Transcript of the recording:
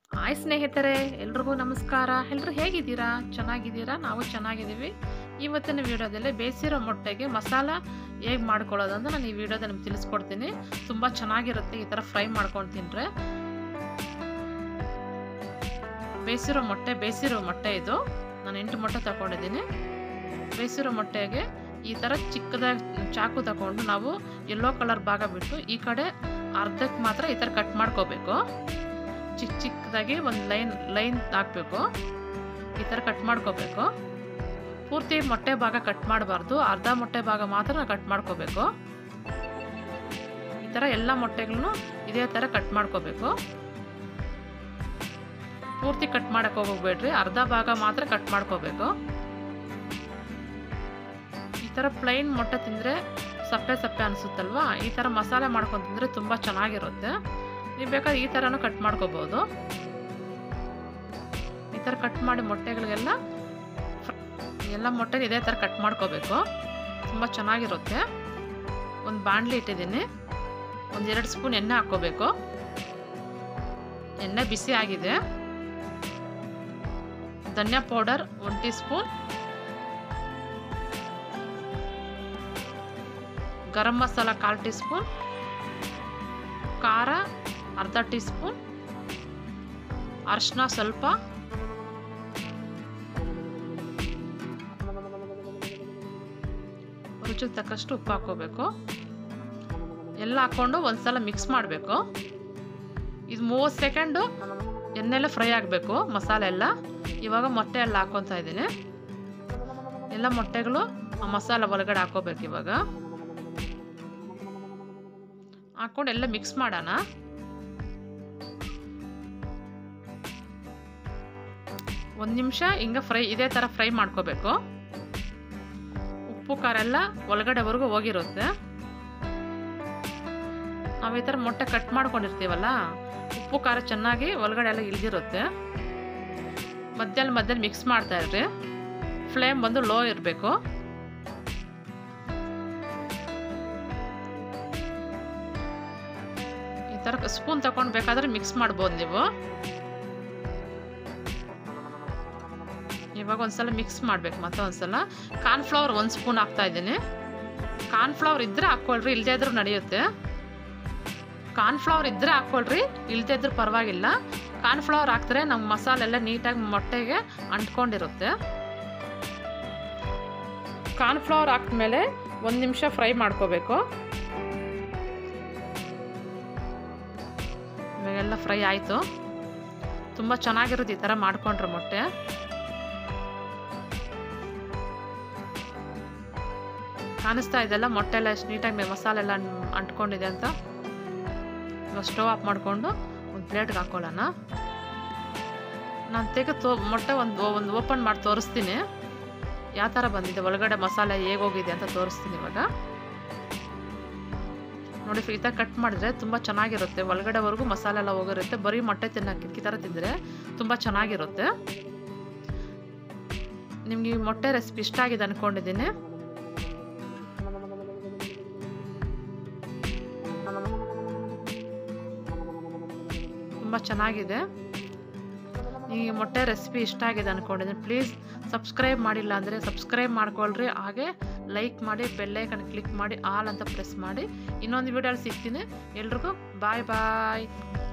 hi ಸ್ನೇಹಿತರೆ ಎಲ್ರಿಗೂ ನಮಸ್ಕಾರ ಎಲ್ಲರೂ ಹೇಗಿದ್ದೀರಾ ಚೆನ್ನಾಗಿದ್ದೀರಾ ನಾವು ಚೆನ್ನಾಗಿದ್ದೀವಿ ಇವತ್ತಿನ ವಿಡಿಯೋದಲ್ಲಿ ಬೇಯಿಸಿರೋ ಮೊಟ್ಟೆಗೆ ಮಸಾಲ ಹೇಗೆ ಮಾಡ್ಕೊಳ್ಳೋದು ಅಂತ ನಾನು ಈ ವಿಡಿಯೋದಲ್ಲಿ ನಿಮ್ಗೆ ತಿಳಿಸ್ಕೊಡ್ತೀನಿ ತುಂಬ ಚೆನ್ನಾಗಿರುತ್ತೆ ಈ ಥರ ಫ್ರೈ ಮಾಡ್ಕೊಂಡು ತಿಂದರೆ ಬೇಯಿಸಿರೋ ಮೊಟ್ಟೆ ಬೇಯಿಸಿರೋ ಮೊಟ್ಟೆ ಇದು ನಾನು ಎಂಟು ಮೊಟ್ಟೆ ತಗೊಂಡಿದ್ದೀನಿ ಬೇಯಿಸಿರೋ ಮೊಟ್ಟೆಗೆ ಈ ಥರ ಚಿಕ್ಕದಾಗಿ ಚಾಕು ತಗೊಂಡು ನಾವು ಯೆಲ್ಲೋ ಕಲರ್ ಭಾಗ ಬಿಟ್ಟು ಈ ಕಡೆ ಅರ್ಧಕ್ಕೆ ಮಾತ್ರ ಈ ಥರ ಕಟ್ ಮಾಡ್ಕೋಬೇಕು ಚಿಕ್ಕ ಚಿಕ್ಕದಾಗಿ ಒಂದು ಲೈನ್ ಲೈನ್ ಹಾಕಬೇಕು ಈ ಥರ ಕಟ್ ಮಾಡ್ಕೋಬೇಕು ಪೂರ್ತಿ ಮೊಟ್ಟೆ ಭಾಗ ಕಟ್ ಮಾಡಬಾರ್ದು ಅರ್ಧ ಮೊಟ್ಟೆ ಭಾಗ ಮಾತ್ರ ಕಟ್ ಮಾಡ್ಕೋಬೇಕು ಈ ಥರ ಎಲ್ಲ ಮೊಟ್ಟೆಗಳನ್ನು ಇದೇ ಥರ ಕಟ್ ಮಾಡ್ಕೋಬೇಕು ಪೂರ್ತಿ ಕಟ್ ಮಾಡೋಕ್ಕೆ ಹೋಗ್ಬೇಡ್ರಿ ಅರ್ಧ ಭಾಗ ಮಾತ್ರ ಕಟ್ ಮಾಡ್ಕೋಬೇಕು ಈ ಥರ ಪ್ಲೈನ್ ಮೊಟ್ಟೆ ತಿಂದರೆ ಸಪ್ಪೆ ಸಪ್ಪೆ ಅನಿಸುತ್ತಲ್ವಾ ಈ ಥರ ಮಸಾಲೆ ಮಾಡ್ಕೊಂಡು ತಿಂದರೆ ತುಂಬ ಚೆನ್ನಾಗಿರುತ್ತೆ ನೀವು ಬೇಕಾದ್ರೆ ಈ ಥರನೂ ಕಟ್ ಮಾಡ್ಕೋಬೋದು ಈ ಥರ ಕಟ್ ಮಾಡಿ ಮೊಟ್ಟೆಗಳಿಗೆಲ್ಲ ಎಲ್ಲ ಮೊಟ್ಟೆ ಇದೇ ಥರ ಕಟ್ ಮಾಡ್ಕೋಬೇಕು ತುಂಬ ಚೆನ್ನಾಗಿರುತ್ತೆ ಒಂದು ಬಾಣಲಿ ಇಟ್ಟಿದ್ದೀನಿ ಒಂದು ಎರಡು ಸ್ಪೂನ್ ಎಣ್ಣೆ ಹಾಕ್ಕೋಬೇಕು ಎಣ್ಣೆ ಬಿಸಿ ಆಗಿದೆ ಧನ್ಯಾ powder one teaspoon garam masala ಕಾಲು ಟೀ ಸ್ಪೂನ್ ಖಾರ ಅರ್ಧ ಟೀ ಸ್ಪೂನ್ ಅರಿಶಿನ ಸ್ವಲ್ಪ ರುಚಿಗೆ ತಕ್ಕಷ್ಟು ಉಪ್ಪು ಹಾಕೋಬೇಕು ಎಲ್ಲ ಹಾಕ್ಕೊಂಡು ಒಂದ್ಸಲ ಮಿಕ್ಸ್ ಮಾಡಬೇಕು ಇದು ಮೂವತ್ತು ಸೆಕೆಂಡು ಎಣ್ಣೆಲ್ಲ ಫ್ರೈ ಆಗಬೇಕು ಮಸಾಲೆ ಎಲ್ಲ ಇವಾಗ ಮೊಟ್ಟೆ ಎಲ್ಲ ಹಾಕ್ಕೊತಾ ಇದ್ದೀನಿ ಎಲ್ಲ ಮೊಟ್ಟೆಗಳು ಆ ಮಸಾಲೆ ಒಳಗಡೆ ಹಾಕೋಬೇಕು ಇವಾಗ ಹಾಕ್ಕೊಂಡು ಎಲ್ಲ ಮಿಕ್ಸ್ ಮಾಡೋಣ ಒಂದು ನಿಮಿಷ ಹಿಂಗೆ ಫ್ರೈ ಇದೇ ಥರ ಫ್ರೈ ಮಾಡ್ಕೋಬೇಕು ಉಪ್ಪು ಖಾರ ಎಲ್ಲ ಒಳಗಡೆವರೆಗೂ ಹೋಗಿರುತ್ತೆ ನಾವು ಈ ಥರ ಮೊಟ್ಟೆ ಕಟ್ ಮಾಡ್ಕೊಂಡಿರ್ತೀವಲ್ಲ ಉಪ್ಪು ಖಾರ ಚೆನ್ನಾಗಿ ಒಳಗಡೆ ಎಲ್ಲ ಇಳಿದಿರುತ್ತೆ ಮಧ್ಯಲ್ಲಿ ಮಧ್ಯದಲ್ಲಿ ಮಿಕ್ಸ್ ಮಾಡ್ತಾ ಇರ್ರಿ ಫ್ಲೇಮ್ ಬಂದು ಲೋ ಇರಬೇಕು ಈ ಥರ ಸ್ಪೂನ್ ತಗೊಂಡು ಬೇಕಾದ್ರೆ ಮಿಕ್ಸ್ ಮಾಡ್ಬೋದು ನೀವು ಇವಾಗ ಒಂದ್ಸಲ ಮಿಕ್ಸ್ ಮಾಡ್ಬೇಕು ಮತ್ತೆ ಒಂದ್ಸಲ ಕಾರ್ನ್ಫ್ಲವರ್ ಒಂದು ಸ್ಪೂನ್ ಹಾಕ್ತಾ ಇದ್ದೀನಿ ಕಾರ್ನ್ಫ್ಲವರ್ ಇದ್ರೆ ಹಾಕ್ಕೊಳ್ರಿ ಇಲ್ಲದೇ ಇದ್ರೂ ನಡೆಯುತ್ತೆ ಕಾರ್ನ್ಫ್ಲವರ್ ಇದ್ರೆ ಹಾಕ್ಕೊಳ್ರಿ ಇಲ್ಲದೇ ಇದ್ರೂ ಪರವಾಗಿಲ್ಲ ಕಾರ್ನ್ಫ್ಲವರ್ ಹಾಕಿದ್ರೆ ನಮ್ಮ ಮಸಾಲೆ ಎಲ್ಲ ನೀಟಾಗಿ ಮೊಟ್ಟೆಗೆ ಅಂಟ್ಕೊಂಡಿರುತ್ತೆ ಕಾರ್ನ್ಫ್ಲವರ್ ಹಾಕಿದ್ಮೇಲೆ ಒಂದು ನಿಮಿಷ ಫ್ರೈ ಮಾಡ್ಕೋಬೇಕು ಇವಾಗೆಲ್ಲ ಫ್ರೈ ಆಯಿತು ತುಂಬ ಚೆನ್ನಾಗಿರುತ್ತೆ ಈ ಥರ ಮಾಡ್ಕೊಂಡ್ರೆ ಮೊಟ್ಟೆ ಕಾಣಿಸ್ತಾ ಇದೆಲ್ಲ ಮೊಟ್ಟೆ ಎಲ್ಲ ಎಷ್ಟು ನೀಟಾಗಿ ಮಸಾಲೆ ಎಲ್ಲ ಅಂಟ್ಕೊಂಡಿದೆ ಅಂತ ಇವಾಗ ಸ್ಟವ್ ಆಫ್ ಮಾಡಿಕೊಂಡು ಒಂದು ಪ್ಲೇಟ್ಗೆ ಹಾಕ್ಕೊಳ್ಳೋಣ ನಾನು ತೆಗೆದು ತೋ ಮೊಟ್ಟೆ ಒಂದು ಒಂದು ಓಪನ್ ಮಾಡಿ ತೋರಿಸ್ತೀನಿ ಯಾವ ಥರ ಬಂದಿದೆ ಒಳಗಡೆ ಮಸಾಲೆ ಹೇಗೋಗಿದೆ ಅಂತ ತೋರಿಸ್ತೀನಿ ಇವಾಗ ನೋಡಿ ಈ ಥರ ಕಟ್ ಮಾಡಿದ್ರೆ ತುಂಬ ಚೆನ್ನಾಗಿರುತ್ತೆ ಒಳಗಡೆವರೆಗೂ ಮಸಾಲೆ ಎಲ್ಲ ಹೋಗಿರುತ್ತೆ ಬರೀ ಮೊಟ್ಟೆ ತಿನ್ನೋಕ್ಕೆ ಈ ಥರ ತಿಂದರೆ ತುಂಬ ಚೆನ್ನಾಗಿರುತ್ತೆ ನಿಮಗೆ ಈ ಮೊಟ್ಟೆ ರೆಸಿಪಿ ಇಷ್ಟ ಆಗಿದೆ ಅಂದ್ಕೊಂಡಿದ್ದೀನಿ ತುಂಬ ಚೆನ್ನಾಗಿದೆ ಈ ಮೊಟ್ಟೆ ರೆಸಿಪಿ ಇಷ್ಟ ಆಗಿದೆ ಅಂದ್ಕೊಂಡಿದ್ದೀನಿ ಪ್ಲೀಸ್ ಸಬ್ಸ್ಕ್ರೈಬ್ ಮಾಡಿಲ್ಲ ಅಂದರೆ ಸಬ್ಸ್ಕ್ರೈಬ್ ಮಾಡ್ಕೊಳ್ರಿ ಹಾಗೆ ಲೈಕ್ ಮಾಡಿ ಬೆಲ್ಲೈಕನ್ ಕ್ಲಿಕ್ ಮಾಡಿ ಆಲ್ ಅಂತ ಪ್ರೆಸ್ ಮಾಡಿ ಇನ್ನೊಂದು ವಿಡಿಯೋಲಿ ಸಿಗ್ತೀನಿ ಎಲ್ರಿಗೂ ಬಾಯ್ ಬಾಯ್